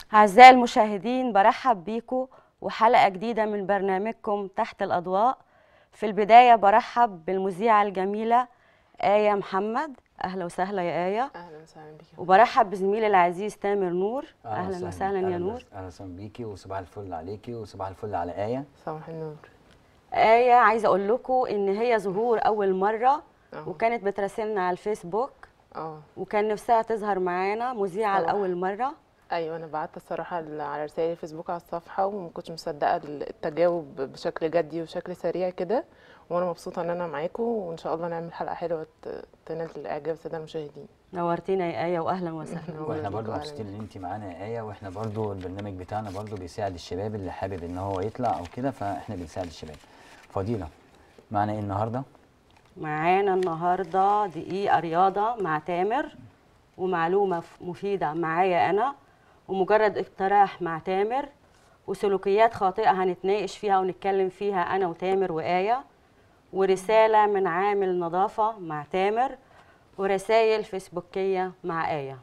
أعزائي المشاهدين برحب بيكم وحلقة جديدة من برنامجكم تحت الأضواء في البداية برحب بالمذيعة الجميلة آية محمد أهلا وسهلا يا آية اهلا وسهلا بك وبرحب بزميلي العزيز تامر نور أهلا وسهلا يا أهلاً نور بس- اهلا وسهلا بيكي وصباح الفل عليكي وصباح الفل على ايه صباح النور آية عايزة أقول لكم إن هي ظهور أول مرة اه وكانت بتراسلنا على الفيسبوك اه وكان نفسها تظهر معانا مذيعة صراحة. لأول مرة ايوه انا بعت الصراحه ال- على رسائل الفيسبوك على الصفحه وما كنتش مصدقه التجاوب بشكل جدي وشكل سريع كده وانا مبسوطه ان انا معاكم وان شاء الله نعمل حلقه حلوه ت- تنال اعجاب الساده المشاهدين نورتينا يا آية وأهلا وسهلا نور واحنا بيك برضو وأهلاً مبسوطين بيك. ان انت معانا يا ايه واحنا برضو البرنامج بتاعنا برضو بيساعد الشباب اللي حابب ان هو يطلع او كده فاحنا بنساعد الشباب فضيله معانا ايه النهارده معانا النهارده دقيقة رياضة مع تامر ومعلومة ف- مفيدة معايا أنا ومجرد اقتراح مع تامر وسلوكيات خاطئة هنتناقش فيها ونتكلم فيها أنا وتامر وآية ورسالة من عامل نظافة مع تامر ورسائل فيسبوكية مع آية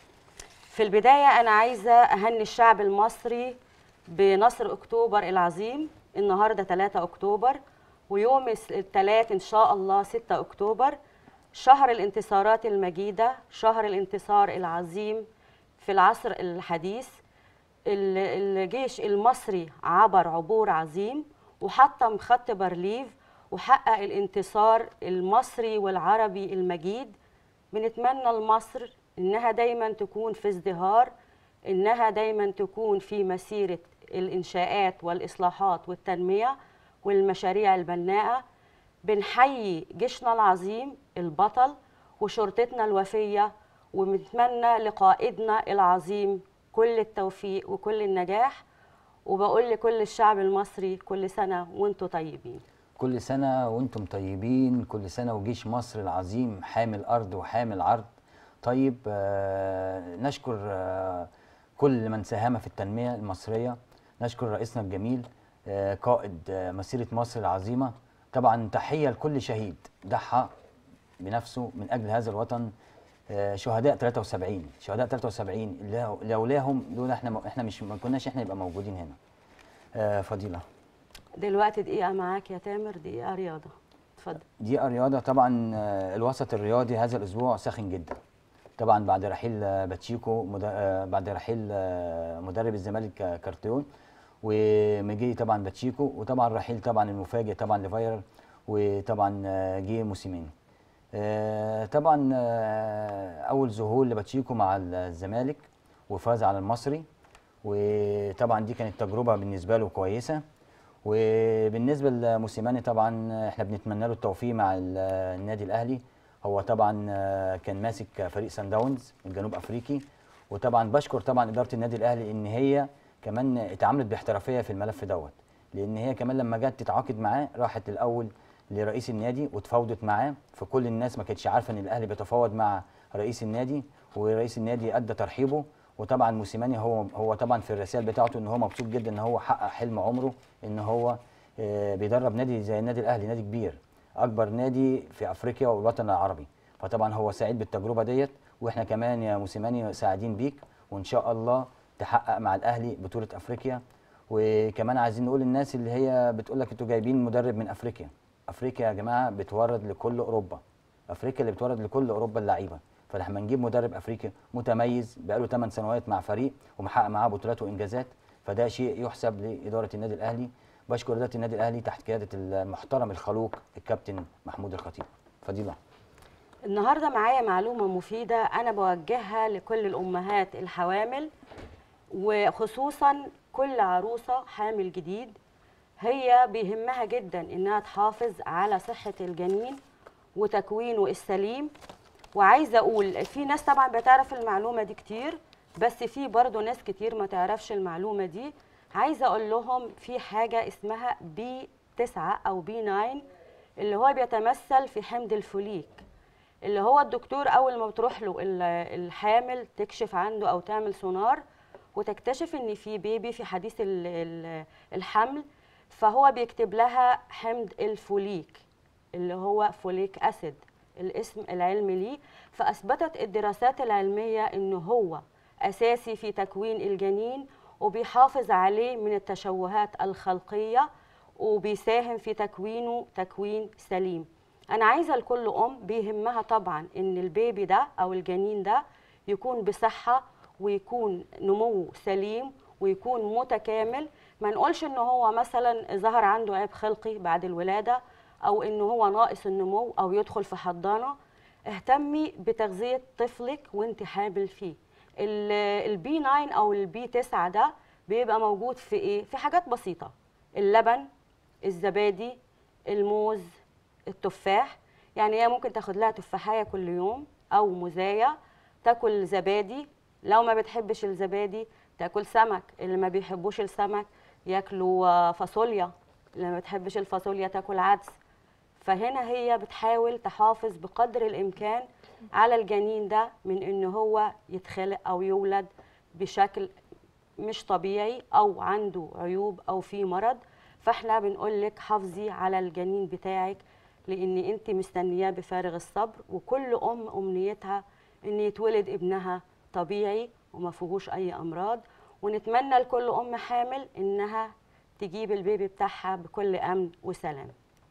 في البداية أنا عايزة أهني الشعب المصري بنصر أكتوبر العظيم النهاردة 3 أكتوبر ويوم الثلاث إن شاء الله 6 أكتوبر شهر الانتصارات المجيدة شهر الانتصار العظيم في العصر الحديث ال- الجيش المصري عبر عبور عظيم وحطم خط بارليف وحقق الانتصار المصري والعربي المجيد بنتمنى لمصر انها دايما تكون في ازدهار انها دايما تكون في مسيره الانشاءات والاصلاحات والتنميه والمشاريع البناءه بنحيي جيشنا العظيم البطل وشرطتنا الوفيه وبنتمنى لقائدنا العظيم كل التوفيق وكل النجاح وبقول لكل الشعب المصري كل سنه وانتم طيبين كل سنه وانتم طيبين كل سنه وجيش مصر العظيم حامل ارض وحامل عرض طيب آه نشكر آه كل من ساهم في التنميه المصريه نشكر رئيسنا الجميل آه قائد آه مسيره مصر العظيمه طبعا تحيه لكل شهيد ضحى بنفسه من اجل هذا الوطن آه، شهداء 73 شهداء 73 اللي- لولاهم دول احنا م- احنا مش ما كناش احنا نبقى موجودين هنا آه، فضيله دلوقتي دقيقه معاك يا تامر دقيقه رياضه اتفضل دي رياضه طبعا آه، الوسط الرياضي هذا الاسبوع ساخن جدا طبعا بعد رحيل آه، باتشيكو مد- آه، بعد رحيل آه، مدرب الزمالك آه، كارتيون ومجي طبعا باتشيكو وطبعا رحيل طبعا المفاجئ طبعا لفايرر وطبعا آه، جه موسيماني آه، طبعا آه، اول ظهور لباتشيكو مع الزمالك وفاز على المصري وطبعا دي كانت تجربه بالنسبه له كويسه وبالنسبه لموسيماني طبعا احنا بنتمنى له التوفيق مع ال- النادي الاهلي هو طبعا آه، كان ماسك فريق سان داونز الجنوب افريقي وطبعا بشكر طبعا اداره النادي الاهلي ان هي كمان اتعاملت باحترافيه في الملف دوت لان هي كمان لما جت تتعاقد معاه راحت الاول لرئيس النادي وتفاوضت معاه فكل الناس ما كانتش عارفه ان الاهلي بيتفاوض مع رئيس النادي ورئيس النادي ادى ترحيبه وطبعا موسيماني هو هو طبعا في الرسائل بتاعته ان هو مبسوط جدا ان هو حقق حلم عمره ان هو آه، بيدرب نادي زي النادي الاهلي نادي كبير اكبر نادي في افريقيا والوطن العربي فطبعا هو سعيد بالتجربه ديت واحنا كمان يا موسيماني سعيدين بيك وان شاء الله تحقق مع الاهلي بطوله افريقيا وكمان عايزين نقول للناس اللي هي بتقول لك انتوا جايبين مدرب من افريقيا افريقيا يا جماعه بتورد لكل اوروبا افريقيا اللي بتورد لكل اوروبا اللعيبه فلما نجيب مدرب افريقي متميز بقاله 8 سنوات مع فريق ومحقق معاه بطولات وانجازات فده شيء يحسب لاداره النادي الاهلي بشكر اداره النادي الاهلي تحت قياده المحترم الخلوق الكابتن محمود الخطيب فضيله النهارده معايا معلومه مفيده انا بوجهها لكل الامهات الحوامل وخصوصا كل عروسه حامل جديد هي بيهمها جدا انها تحافظ على صحه الجنين وتكوينه السليم وعايزه اقول في ناس طبعا بتعرف المعلومه دي كتير بس في برضه ناس كتير ما تعرفش المعلومه دي عايزه اقول لهم في حاجه اسمها بي 9 او بي 9 اللي هو بيتمثل في حمض الفوليك اللي هو الدكتور اول ما بتروح له ال- الحامل تكشف عنده او تعمل سونار وتكتشف ان في بيبي في حديث ال- ال- الحمل فهو بيكتب لها حمض الفوليك اللي هو فوليك اسيد الاسم العلمي ليه فاثبتت الدراسات العلميه ان هو اساسي في تكوين الجنين وبيحافظ عليه من التشوهات الخلقيه وبيساهم في تكوينه تكوين سليم انا عايزه لكل ام بيهمها طبعا ان البيبي ده او الجنين ده يكون بصحه ويكون نمو سليم ويكون متكامل ما نقولش ان هو مثلا ظهر عنده عيب خلقي بعد الولاده او ان هو ناقص النمو او يدخل في حضانه اهتمي بتغذيه طفلك وانت حامل فيه البي 9 او البي 9 ده بيبقى موجود في ايه في حاجات بسيطه اللبن الزبادي الموز التفاح يعني هي ممكن تاخد لها تفاحيه كل يوم او موزايه تاكل زبادي لو ما بتحبش الزبادي تاكل سمك اللي ما بيحبوش السمك ياكلوا آه، فاصوليا اللي ما بتحبش الفاصوليا تاكل عدس فهنا هي بتحاول تحافظ بقدر الامكان على الجنين ده من ان هو يتخلق او يولد بشكل مش طبيعي او عنده عيوب او في مرض فاحنا بنقول لك حافظي على الجنين بتاعك لان انت مستنياه بفارغ الصبر وكل ام امنيتها ان يتولد ابنها طبيعي وما فيهوش اي امراض ونتمنى لكل ام حامل انها تجيب البيبي بتاعها بكل امن وسلام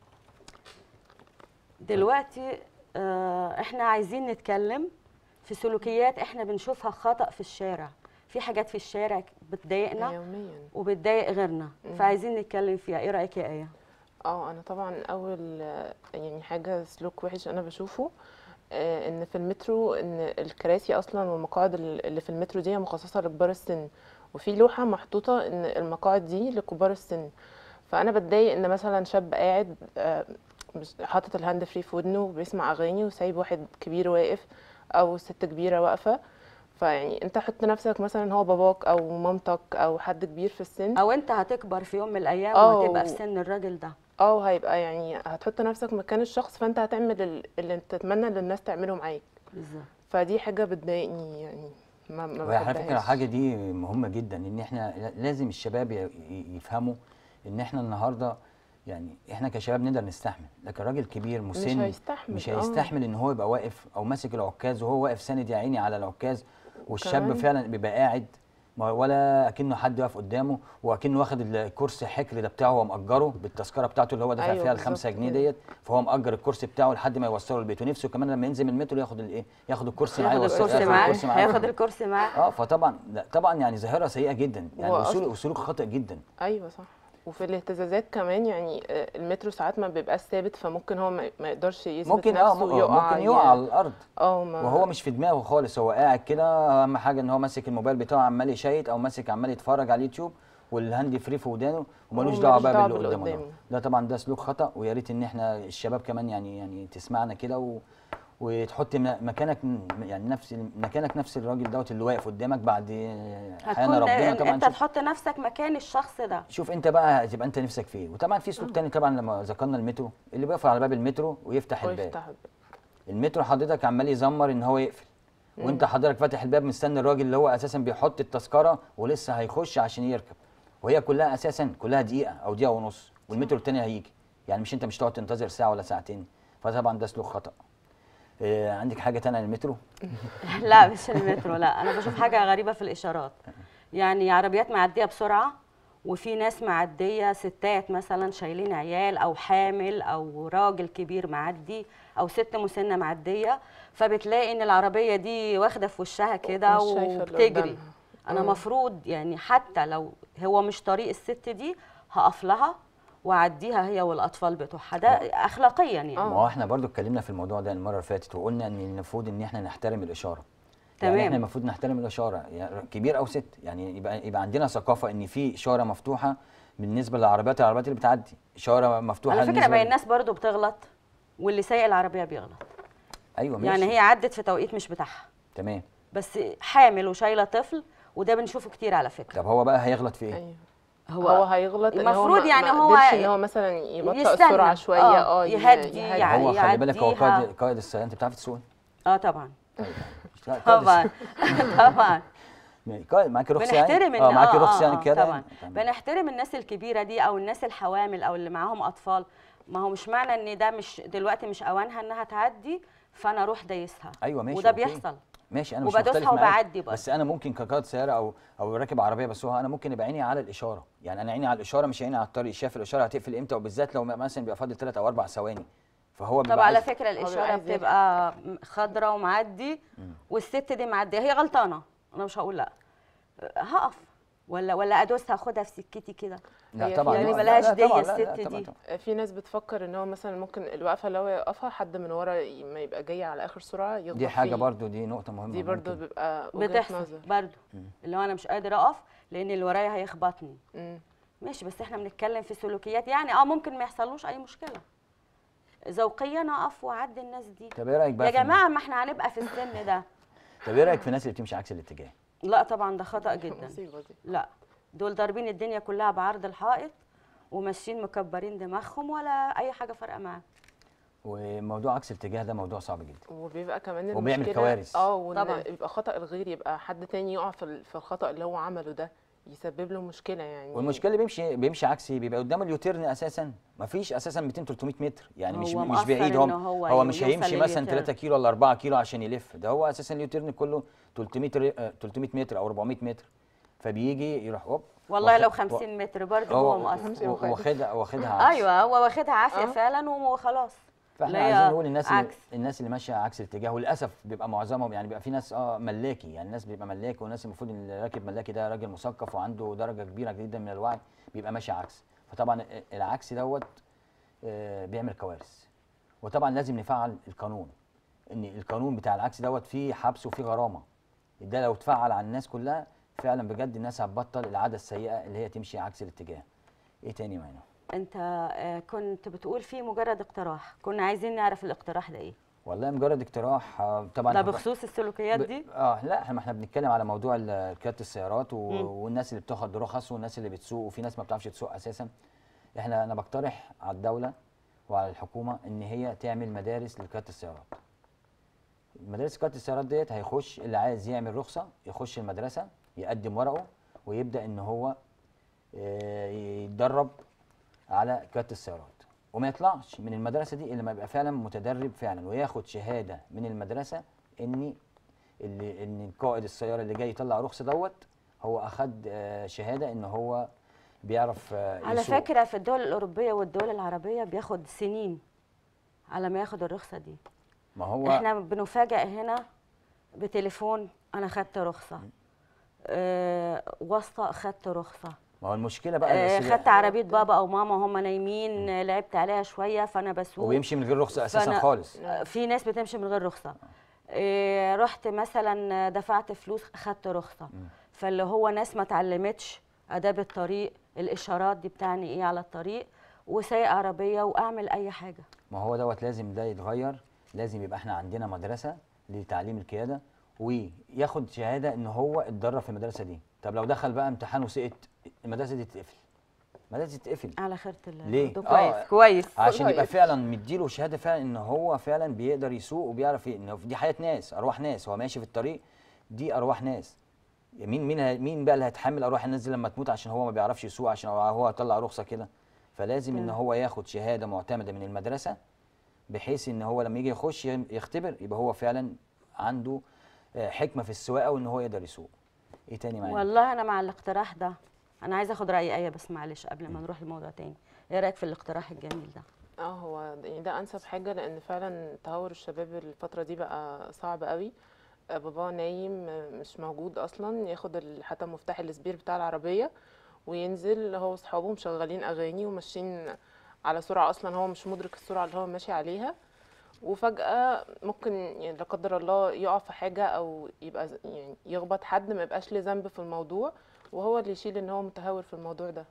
دلوقتي آه، احنا عايزين نتكلم في سلوكيات احنا بنشوفها خطأ في الشارع في حاجات في الشارع بتضايقنا يوميا وبتضايق غيرنا مم. فعايزين نتكلم فيها ايه رايك يا ايه اه انا طبعا اول آه، يعني حاجه سلوك وحش انا بشوفه آه، ان في المترو ان الكراسي اصلا والمقاعد ال- اللي في المترو دي مخصصه لكبار السن وفي لوحه محطوطه ان المقاعد دي لكبار السن فانا بتضايق ان مثلا شاب قاعد آه، مش- حاطط الهاند فري في ودنه وبيسمع اغاني وسايب واحد كبير واقف او ست كبيره واقفه فيعني انت حط نفسك مثلا هو باباك او مامتك او حد كبير في السن او انت هتكبر في يوم من الايام اه. وهتبقى في سن الراجل ده اه هيبقى يعني هتحط نفسك مكان الشخص فانت هتعمل ال- اللي انت تتمنى ان الناس تعمله معاك بالظبط فدي حاجه بتضايقني يعني ما ما وهي على فكره بحبهاش. الحاجه دي مهمه جدا ان احنا لازم الشباب ي- ي- يفهموا ان احنا النهارده يعني احنا كشباب نقدر نستحمل لكن راجل كبير مسن هيستحمل، مش آه. هيستحمل ان هو يبقى واقف او ماسك العكاز وهو واقف ساند يا عيني على العكاز والشاب وكمان- فعلا بيبقى قاعد ما- ولا اكنه حد واقف قدامه واكنه واخد الكرسي حكر ده بتاعه هو مأجره بالتذكره بتاعته اللي هو دافع أيوة فيها بالظبط الخمسة جنيه كده. ديت فهو مأجر الكرسي بتاعه لحد ما يوصله البيت ونفسه كمان لما ينزل من المترو ياخد الايه ياخد الكرسي معاه هياخد يوصله- الكرسي ياخد معاه الكرسي معاه. هياخد الكرسي معاه اه فطبعا لا طبعا يعني ظاهره سيئه جدا يعني هو وسلوك أصلاً- وسلوك خاطئ جدا ايوه صح وفي الاهتزازات كمان يعني آه، المترو ساعات ما بيبقاش ثابت فممكن هو ما ما يقدرش يثبت ممكن اه نفسه م- ويقع ممكن يقع على الارض اه ما وهو مش في دماغه خالص هو قاعد كده اهم حاجه ان هو ماسك الموبايل بتاعه عمال يشيت او ماسك عمال يتفرج على اليوتيوب والهاند فري في ودانه ومالوش هو دعوه ملوش بقى دعوة باللي باللي قدامه ده. قدامه. ده طبعا ده سلوك خطا ويا ريت ان احنا الشباب كمان يعني يعني تسمعنا كده و وتحط م- مكانك يعني نفس مكانك نفس الراجل دوت اللي واقف قدامك بعد حيانا هتكون ربنا طبعا انت شوف تحط نفسك مكان الشخص ده شوف انت بقى هتبقى انت نفسك في ايه وطبعا في سلوك تاني طبعا لما ذكرنا المترو اللي بيقف على باب المترو ويفتح الباب ويفتح المترو حضرتك عمال يزمر ان هو يقفل وانت حضرتك فاتح الباب مستني الراجل اللي هو اساسا بيحط التذكره ولسه هيخش عشان يركب وهي كلها اساسا كلها دقيقه او دقيقه ونص والمترو التاني هيجي يعني مش انت مش تقعد تنتظر ساعه ولا ساعتين فطبعا ده سلوك خطا اه عندك حاجه تانية عن المترو لا مش المترو لا انا بشوف حاجه غريبه في الاشارات يعني عربيات معديه بسرعه وفي ناس معديه ستات مثلا شايلين عيال او حامل او راجل كبير معدي او ست مسنه معديه فبتلاقي ان العربيه دي واخده في وشها كده مش شايفة اللي وبتجري قدامها. انا مم. مفروض يعني حتى لو هو مش طريق الست دي هقف لها واعديها هي والاطفال بتوعها ده اخلاقيا يعني آه. ما هو احنا برضو اتكلمنا في الموضوع ده المره اللي فاتت وقلنا ان المفروض ان احنا نحترم الاشاره يعني تمام. احنا المفروض نحترم الاشاره يعني كبير او ست يعني يبقى يبقى عندنا ثقافه ان في اشاره مفتوحه بالنسبه للعربيات العربيات اللي بتعدي اشاره مفتوحه على فكره بالنسبة بقى لل- الناس برضو بتغلط واللي سايق العربيه بيغلط ايوه ماشي يعني هي عدت في توقيت مش بتاعها تمام بس حامل وشايله طفل وده بنشوفه كتير على فكره طب هو بقى هيغلط في ايه؟ ايوه هو, هيغلط ان هو المفروض ما- يعني ما هو قدرش ان هو مثلا يبطئ يستنى. السرعه شويه آه، اه ي- يهدي يهدي. يعني هو خلي بالك هو يعديها. قائد قائد السياره انت بتعرف تسوق؟ اه طبعا طيب لا، قائد طبعا طبعا الس- قائد معاكي رخصه يعني؟ بنحترم اه معاكي رخصه يعني آه كده طبعا يعني؟ تمام. بنحترم الناس الكبيره دي او الناس الحوامل او اللي معاهم اطفال ما هو مش معنى ان ده مش دلوقتي مش اوانها انها تعدي فانا اروح دايسها ايوه ماشي وده أوكي. بيحصل ماشي انا مش وبدوسها مختلف معاك وبعدي برضه. بس انا ممكن كقائد سياره او او راكب عربيه بسوقها انا ممكن يبقى عيني على الاشاره يعني انا عيني على الاشاره مش عيني على الطريق شايف الاشاره هتقفل امتى وبالذات لو مثلا بيبقى فاضل 3 او 4 ثواني فهو طب بيبقى على عايز- فكره الاشاره عايز يلحق. بتبقى خضراء ومعدي والست دي معديه هي غلطانه انا مش هقول لا هقف ولا ولا ادوسها اخدها في سكتي كده لا هي طبعا يعني لا، ملهاش لا، دية طبعاً، لا، لا، الست طبعاً، دي. طبعاً. في ناس بتفكر ان هو مثلا ممكن الوقفه اللي هو يقفها حد من ورا ي- ما يبقى جاي على اخر سرعه يخبط دي حاجه فيه. برضو دي نقطه مهمه دي برضو ممكن. بيبقى وجهه بتحصل نظر برضه اللي هو انا مش قادره اقف لان اللي ورايا هيخبطني مم. ماشي بس احنا بنتكلم في سلوكيات يعني اه ممكن ما يحصلوش اي مشكله ذوقيا اقف واعدي الناس دي طب ايه رايك بقى يا في- جماعه ما احنا هنبقى في السن ده طب ايه رايك في الناس اللي بتمشي عكس الاتجاه لا طبعا ده خطا جدا مصيبه دي لا دول ضاربين الدنيا كلها بعرض الحائط وماشيين مكبرين دماغهم ولا اي حاجه فارقه معاهم وموضوع عكس الاتجاه ده موضوع صعب جدا وبيبقى كمان وبيعمل المشكلة- كوارث. اه وان طبعاً. يبقى خطا الغير يبقى حد تاني يقع في ال- في الخطا اللي هو عمله ده يسبب له مشكله يعني والمشكله اللي بيمشي بيمشي عكسي بيبقى قدام اليوتيرن اساسا ما فيش اساسا 200 300 متر يعني مش هو مش مقصر بعيد إن هو هو هو مش يوصل هيمشي مثلا لليوتيرن. 3 كيلو ولا 4 كيلو عشان يلف ده هو اساسا اليوتيرن كله 300 ري- آه، 300 متر او 400 متر فبيجي يروح هوب والله واخد- لو 50 متر برضه هو مقصر همشي و- مخالف. واخدها واخدها عكس ايوه هو واخدها عافيه آه. فعلا وخلاص فاحنا اللي هي عايزين نقول الناس اللي عكس. الناس اللي ماشيه عكس الاتجاه وللاسف بيبقى معظمهم يعني بيبقى في ناس اه ملاكي يعني الناس بيبقى ملاكي والناس المفروض ان اللي راكب ملاكي ده راجل مثقف وعنده درجه كبيره جدا من الوعي بيبقى ماشي عكس فطبعا العكس دوت آه، بيعمل كوارث وطبعا لازم نفعل القانون ان القانون بتاع العكس دوت فيه حبس وفيه غرامه ده لو اتفعل على الناس كلها فعلا بجد الناس هتبطل العاده السيئه اللي هي تمشي عكس الاتجاه ايه تاني معانا انت آه، كنت بتقول فيه مجرد اقتراح كنا عايزين نعرف الاقتراح ده ايه والله مجرد اقتراح آه، طبعا ده هو- بخصوص السلوكيات ب- دي اه لا احنا ما احنا بنتكلم على موضوع ال- قياده السيارات و... والناس اللي بتاخد رخص والناس اللي بتسوق وفي ناس ما بتعرفش تسوق اساسا احنا انا بقترح على الدوله وعلى الحكومه ان هي تعمل مدارس لقياده السيارات مدارس قياده السيارات ديت هيخش اللي عايز يعمل رخصه يخش المدرسه يقدم ورقه ويبدا ان هو آه، يتدرب على قياده السيارات وما يطلعش من المدرسه دي الا ما يبقى فعلا متدرب فعلا وياخد شهاده من المدرسه ان اللي ان قائد السياره اللي جاي يطلع رخصه دوت هو اخد آه، شهاده ان هو بيعرف آه، على يسوق. فكره في الدول الاوروبيه والدول العربيه بياخد سنين على ما ياخد الرخصه دي ما هو احنا بنفاجئ هنا بتليفون انا خدت رخصه آه واسطه خدت رخصه ما هو المشكله بقى آه بس خدت عربيه بابا او ماما هم نايمين آه، لعبت عليها شويه فانا بسوق وبيمشي من غير رخصه اساسا فأنا- خالص في ناس بتمشي من غير رخصه إيه رحت مثلا دفعت فلوس خدت رخصه فاللي هو ناس ما اتعلمتش اداب الطريق الاشارات دي بتعني ايه على الطريق وسايق عربيه واعمل اي حاجه ما هو دوت لازم ده يتغير لازم يبقى احنا عندنا مدرسه لتعليم القياده وياخد شهاده ان هو اتدرب في المدرسه دي طب لو دخل بقى امتحان وسقط المدرسه دي تتقفل المدرسه دي تتقفل على خيرة الله ليه؟ ده آه، كويس كويس عشان يبقى كويس. فعلا مديله شهاده فعلا ان هو فعلا بيقدر يسوق وبيعرف ي- ان دي حياه ناس ارواح ناس هو ماشي في الطريق دي ارواح ناس مين مين ه- مين بقى اللي هيتحمل ارواح الناس دي لما تموت عشان هو ما بيعرفش يسوق عشان هو- هو طلع رخصه كده فلازم ان تمام. هو ياخد شهاده معتمده من المدرسه بحيث ان هو لما يجي يخش ي- يختبر يبقى هو فعلا عنده آه، حكمه في السواقه وان هو يقدر يسوق ايه تاني معانا والله انا مع الاقتراح ده انا عايزه اخد راي ايه بس معلش قبل ما نروح لموضوع تاني ايه رايك في الاقتراح الجميل ده اه هو ده- يعني ده انسب حاجه لان فعلا تهور الشباب الفتره دي بقى صعب قوي آه، باباه نايم آه، مش موجود اصلا ياخد ال- حتى مفتاح السبير بتاع العربيه وينزل هو واصحابه مشغلين اغاني وماشيين على سرعه اصلا هو مش مدرك السرعه اللي هو ماشي عليها وفجاه ممكن يعني لا قدر الله يقع في حاجه او يبقى ز- يعني يخبط حد ما يبقاش ليه ذنب في الموضوع وهو اللي يشيل ان هو متهور في الموضوع ده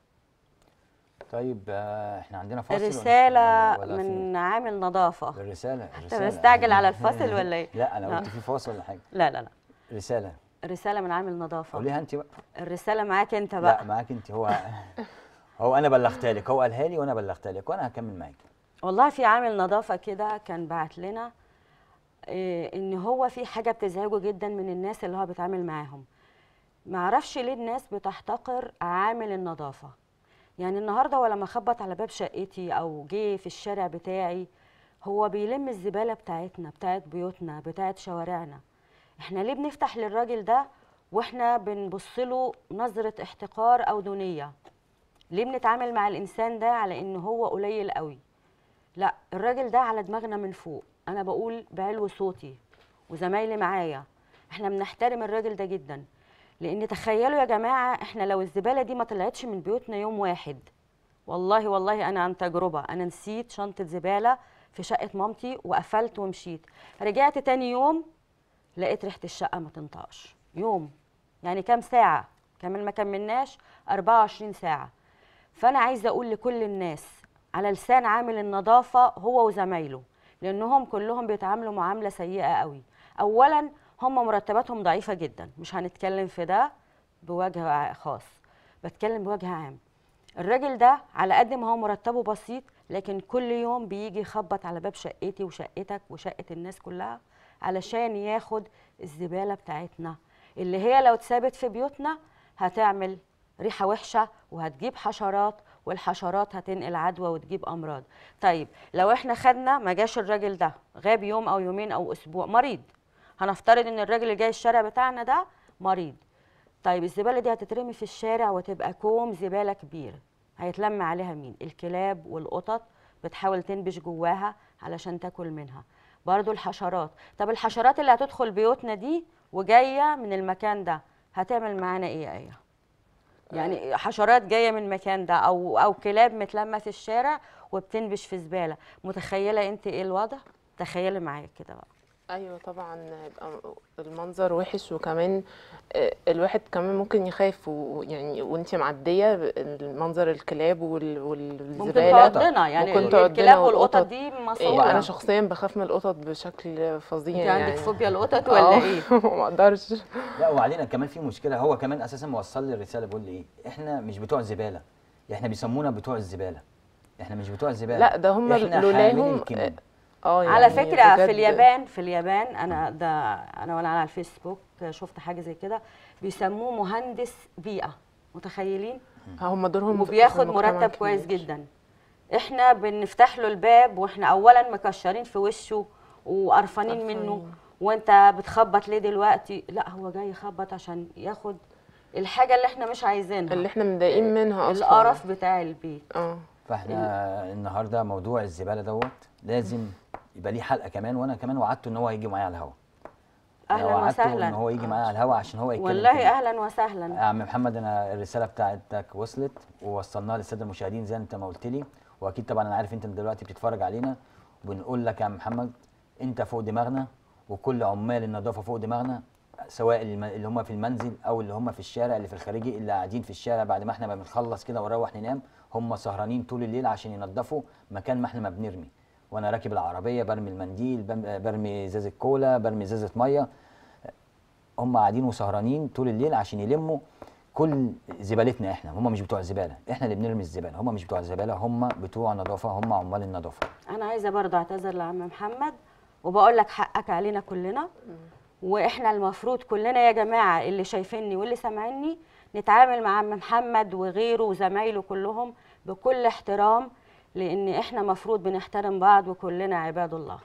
طيب آه، احنا عندنا فاصل ولا- رساله ولا- ولا في- من عامل نظافه الرساله انت الرساله مستعجل على الفاصل ولا ايه لا انا لا. قلت في فاصل ولا حاجه لا لا لا رساله رساله من عامل نظافه قوليها انت بقى الرساله معاك انت لا بقى معاك انت هو هو انا بلغتها لك هو قالها لي وانا بلغتها لك وانا هكمل معاك والله في عامل نظافه كده كان بعت لنا إيه ان هو في حاجه بتزعجه جدا من الناس اللي هو بيتعامل معاهم معرفش ليه الناس بتحتقر عامل النظافه يعني النهارده هو لما خبط على باب شقتي او جه في الشارع بتاعي هو بيلم الزباله بتاعتنا بتاعت بيوتنا بتاعت شوارعنا احنا ليه بنفتح للراجل ده واحنا بنبص له نظره احتقار او دونيه ليه بنتعامل مع الانسان ده على ان هو قليل قوي لا الراجل ده على دماغنا من فوق انا بقول بعلو صوتي وزمايلي معايا احنا بنحترم الراجل ده جدا لان تخيلوا يا جماعه احنا لو الزباله دي ما طلعتش من بيوتنا يوم واحد والله والله انا عن تجربه انا نسيت شنطه زباله في شقه مامتي وقفلت ومشيت رجعت تاني يوم لقيت ريحه الشقه ما تنطقش يوم يعني كام ساعه كمان ما كملناش 24 ساعه فانا عايزه اقول لكل الناس على لسان عامل النظافه هو وزمايله لانهم كلهم بيتعاملوا معامله سيئه قوي اولا هم مرتباتهم ضعيفه جدا مش هنتكلم في ده بوجه خاص بتكلم بوجه عام الراجل ده على قد ما هو مرتبه بسيط لكن كل يوم بيجي يخبط على باب شقتي وشقتك وشقه الناس كلها علشان ياخد الزباله بتاعتنا اللي هي لو اتثابت في بيوتنا هتعمل ريحه وحشه وهتجيب حشرات والحشرات هتنقل عدوى وتجيب امراض طيب لو احنا خدنا ما جاش الراجل ده غاب يوم او يومين او اسبوع مريض هنفترض ان الراجل اللي جاي الشارع بتاعنا ده مريض طيب الزباله دي هتترمي في الشارع وتبقى كوم زباله كبير هيتلم عليها مين الكلاب والقطط بتحاول تنبش جواها علشان تاكل منها برضو الحشرات طب الحشرات اللي هتدخل بيوتنا دي وجايه من المكان ده هتعمل معانا ايه يا ايه يعني حشرات جايه من المكان ده او او كلاب متلمه في الشارع وبتنبش في زباله متخيله انت ايه الوضع تخيلي معايا كده بقى ايوه طبعا هيبقى المنظر وحش وكمان آه، الواحد كمان ممكن يخاف ويعني وانت معديه المنظر الكلاب وال- ممكن والزباله تعضنا يعني ممكن تعضنا الكلاب والقطط والقطط. دي إيه، مصوره انا شخصيا بخاف من القطط بشكل فظيع انت يعني عندك فوبيا القطط ولا ايه ما اقدرش لا وبعدين كمان في مشكله هو كمان اساسا موصل لي الرساله بيقول لي ايه احنا مش بتوع زباله احنا بيسمونا بتوع الزباله احنا مش بتوع زباله لا ده هم احنا لولاهم حاملين الكمام. اه على يعني فكره في بجد اليابان في اليابان انا ده انا وانا على الفيسبوك شفت حاجه زي كده بيسموه مهندس بيئه متخيلين هم دورهم في وبياخد المجتمع مرتب كويس كبير. جدا احنا بنفتح له الباب واحنا اولا مكشرين في وشه وقرفانين منه قرفانين. وانت بتخبط ليه دلوقتي لا هو جاي يخبط عشان ياخد الحاجه اللي احنا مش عايزينها اللي احنا متضايقين منها اصلا القرف بتاع البيت اه فاحنا النهارده موضوع الزباله دوت لازم يبقى ليه حلقه كمان وانا كمان وعدته ان هو هيجي معايا على الهوا أنا اهلا وعدته ان وسهلا هو يجي معايا على الهوا عشان هو يتكلم والله كده. اهلا وسهلا يا عم محمد انا الرساله بتاعتك وصلت ووصلناها للساده المشاهدين زي انت ما قلت لي واكيد طبعا انا عارف انت دلوقتي بتتفرج علينا وبنقول لك يا عم محمد انت فوق دماغنا وكل عمال النظافه فوق دماغنا سواء الم- اللي هم في المنزل او اللي هم في الشارع اللي في الخارجي اللي قاعدين في الشارع بعد ما احنا ما بنخلص كده ونروح ننام هم سهرانين طول الليل عشان ينظفوا مكان ما احنا ما بنرمي وانا راكب العربيه برمي المنديل بم- برمي ازازه كولا برمي ازازه ميه هم قاعدين وسهرانين طول الليل عشان يلموا كل زبالتنا احنا هم مش بتوع الزباله احنا اللي بنرمي الزباله هم مش بتوع الزباله هم بتوع نظافه هم عمال النظافه انا عايزه برضه اعتذر لعم محمد وبقول لك حقك علينا كلنا واحنا المفروض كلنا يا جماعه اللي شايفيني واللي سامعيني نتعامل مع عم محمد وغيره وزمايله كلهم بكل احترام لان احنا مفروض بنحترم بعض وكلنا عباد الله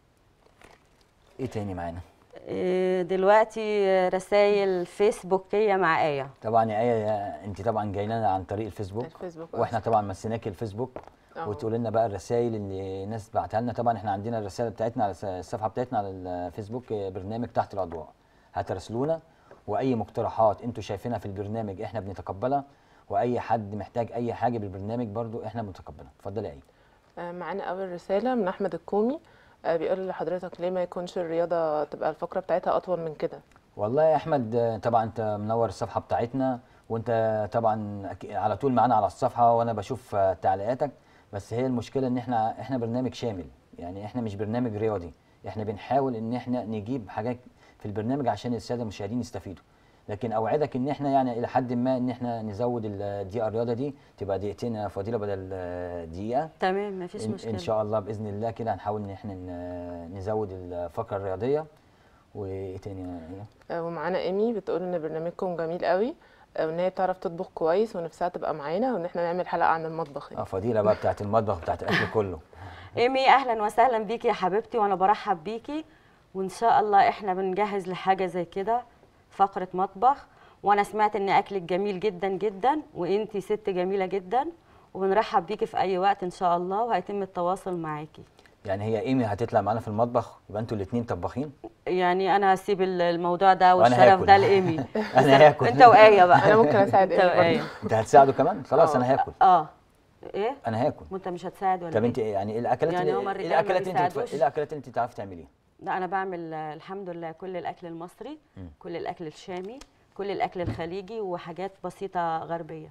ايه تاني معانا إيه دلوقتي رسائل فيسبوكيه مع ايه طبعا يا ايه انت طبعا جاي لنا عن طريق الفيسبوك الفيسبوك واحنا طبعا مسيناك الفيسبوك اه. وتقول لنا بقى الرسائل اللي الناس بعتها لنا طبعا احنا عندنا الرسائل بتاعتنا على الس- الصفحه بتاعتنا على الفيسبوك برنامج تحت الاضواء هترسلونا واي مقترحات انتوا شايفينها في البرنامج احنا بنتقبلها واي حد محتاج اي حاجه بالبرنامج برضو احنا بنتقبلها اتفضلي يا ايه آه، معانا اول رساله من احمد الكومي آه، بيقول لحضرتك ليه ما يكونش الرياضه تبقى الفقره بتاعتها اطول من كده والله يا احمد آه، طبعا انت منور الصفحه بتاعتنا وانت طبعا أكي- على طول معانا على الصفحه وانا بشوف آه، تعليقاتك بس هي المشكله ان احنا احنا برنامج شامل يعني احنا مش برنامج رياضي احنا بنحاول ان احنا نجيب حاجات في البرنامج عشان الساده المشاهدين يستفيدوا لكن اوعدك ان احنا يعني الى حد ما ان احنا نزود الدقيقه الرياضه دي تبقى دقيقتين يا فضيله بدل آه، دقيقه تمام مفيش إن, مشكله ان شاء الله باذن الله كده هنحاول ان احنا ن- نزود الفقره الرياضيه وايه تاني يا إيه؟ آه، ومعانا ايمي بتقول ان برنامجكم جميل قوي آه، وان هي بتعرف تطبخ كويس ونفسها تبقى معانا وان احنا نعمل حلقه عن المطبخ اه يعني. فضيله بقى بتاعت المطبخ بتاعت الاكل كله ايمي اهلا وسهلا بيكي يا حبيبتي وانا برحب بيكي وان شاء الله احنا بنجهز لحاجه زي كده فقره مطبخ وانا سمعت ان اكلك جميل جدا جدا وانتي ست جميله جدا وبنرحب بيكي في اي وقت ان شاء الله وهيتم التواصل معاكي يعني هي ايمي هتطلع معانا في المطبخ يبقى انتوا الاثنين طباخين يعني انا هسيب ال- الموضوع ده وأنا والشرف هاكل. ده لايمي انا هاكل انت وايه بقى انا ممكن اساعد انت ايه وايه برضه انت هتساعده كمان خلاص آه. انا هاكل اه ايه انا هاكل وانت مش هتساعد ولا طب إيه؟ انت يعني ايه الاكلات يعني اللي- هما ايه الرجال ما الاكلات اللي انت بتف- بيساعدوش؟ ايه الاكلات اللي انت بتعرفي تعمليها لا انا بعمل آه، الحمد لله كل الاكل المصري مم. كل الاكل الشامي كل الاكل الخليجي وحاجات بسيطه غربيه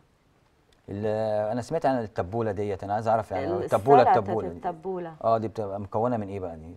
ال- انا سمعت عن التبوله ديت انا عايز اعرف يعني التبوله السلطة التبوله دي. التبوله اه دي بتبقى مكونه من ايه بقى دي